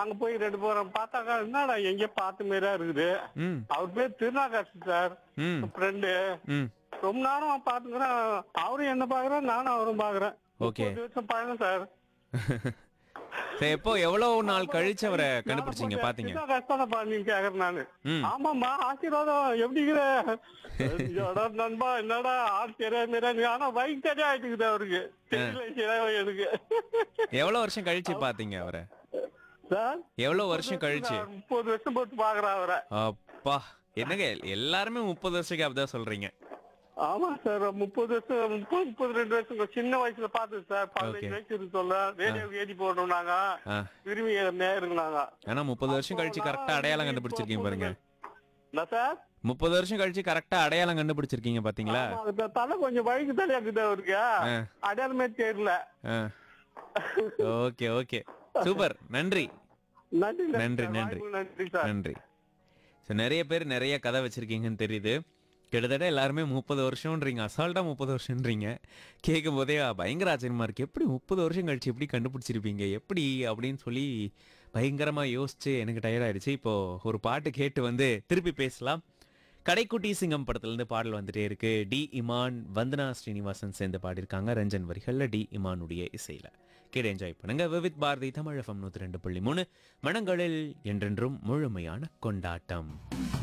அங்க போய் ரெண்டு பேரும் பார்த்தாக்கா என்னடா எங்கேயோ பார்த்த மாதிரியா இருக்குது ம் அவர் பேர் திருநாகாசு சார் ம் ஃப்ரெண்டு ம் ரொம்ப நேரம் பாத்துக்கிறேன் அவரும் என்ன பாக்குறேன் நானும் அவரும் பாக்குறேன் Okay. முப்பது வருஷம் பழக்கம் சார் சரி எப்போ எவ்வளவு நாள் கழிச்சு அவரை கண்டுபிடிச்சீங்க பாத்தீங்க கஷ்டப்பா நீங்க கேக்குறேன் நானு ம் ஆமாம்மா ஆசீர்வாதம் எப்படி இருக்கிற எடா நண்பா என்னடா ஆள் தெரியாம ஆனா பைக் சரியா ஆயிட்டுக்குது அவருக்கு தெரியல சரியா எனக்கு எவ்வளவு வருஷம் கழிச்சு பாத்தீங்க அவரை சார் எவ்வளவு வருஷம் கழிச்சு முப்பது வருஷம் போட்டு பாக்குறேன் அவரை அப்பா என்னங்க எல்லாருமே முப்பது வருஷம் அப்படிதான் சொல்றீங்க ஆமா சார் முப்பது வருஷம் முப்பது முப்பது ரெண்டு வருஷம் சின்ன வயசுல பார்த்தது சார் Okay. பதினஞ்சு வயசு இருக்கு சொல்ல ரேடியோ ஏடி போடுறோம் நாங்க ஆ விரும்பி நேருங்க நாங்க ஆனா முப்பது வருஷம் கழிச்சு கரெக்டா அடையாளம் கண்டுபிடிச்சிருக்கீங்க பாருங்க என்ன சார் முப்பது வருஷம் கழிச்சு கரெக்டா அடையாளம் கண்டுபிடிச்சிருக்கீங்க பாத்தீங்களா ஆமா, அது தலை கொஞ்சம் வழுக்கு தலையா இருக்குது அவருக்கு ஆ. அடையாளமே தெரியல ஓகே ஓகே சூப்பர் நன்றி நன்றி நன்றி, சார். நன்றி. வாய்ப்புக்கு நன்றி சார் நன்றி ஸோ நிறைய பேர் நிறைய கதை வச்சிருக்கீங்கன்னு தெரியுது கிட்டத்தட்ட எல்லாருமே முப்பது வருஷம்ன்றீங்க அசால்ட்டா முப்பது வருஷம்ன்றீங்க கேட்கும் போதே பயங்கர ஆச்சரியமா இருக்கு எப்படி முப்பது வருஷம் கழிச்சு எப்படி கண்டுபிடிச்சிருப்பீங்க எப்படி அப்படின்னு சொல்லி பயங்கரமா யோசிச்சு எனக்கு டயர்ட் ஆயிடுச்சு இப்போ ஒரு பாட்டு கேட்டு வந்து திருப்பி பேசலாம் கடைக்குட்டி சிங்கம் படத்துலேருந்து பாடல் வந்துட்டே இருக்கு டி இமான் வந்தனா ஸ்ரீனிவாசன் சேர்ந்து பாடியிருக்காங்க ரஞ்சன் வரிகள்ல டி இமானுடைய இசையில கேட்டு என்ஜாய் பண்ணுங்க விவித் பாரதி தமிழ் எஃப்எம் நூற்றி ரெண்டு புள்ளி மூணு மனங்களில் என்றென்றும் முழுமையான கொண்டாட்டம்